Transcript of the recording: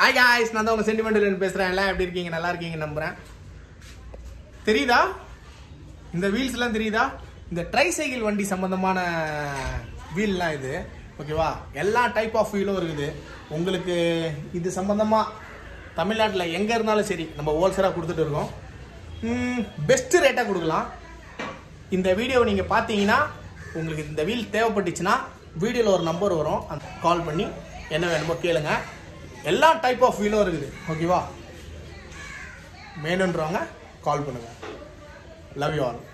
hi guys நான் தான் உங்க சென்டிமெண்டல் பேசுறேன் எல்லாம் எப்படி இருக்கீங்க நல்லா இருக்கீங்க நம்புறேன் தெரியுதா இந்த வீல்ஸ் எல்லாம் தெரியுதா இந்த ட்ரை சைக்கிள் வண்டி சம்பந்தமான வீல்லாம் இது ஓகேவா எல்லா டைப் ஆஃப் வீலும் இருக்குது உங்களுக்கு இது சம்பந்தமா தமிழ்நாட்டில் எங்கே இருந்தாலும் சரி நம்ம ஹோல்சேலாக கொடுத்துட்டு இருக்கோம் பெஸ்ட் ரேட்டாக கொடுக்கலாம் இந்த வீடியோவை நீங்கள் பார்த்தீங்கன்னா உங்களுக்கு இந்த வீல் தேவைப்பட்டுச்சுன்னா வீடியோவில் ஒரு நம்பர் வரும் அந்த கால் பண்ணி என்ன வேணுமோ கேளுங்க எல்லா டைப் ஆஃப் வீலும் இருக்குது ஓகேவா வேணுன்றவங்க கால் பண்ணுங்கள் லவ் யூ ஆல்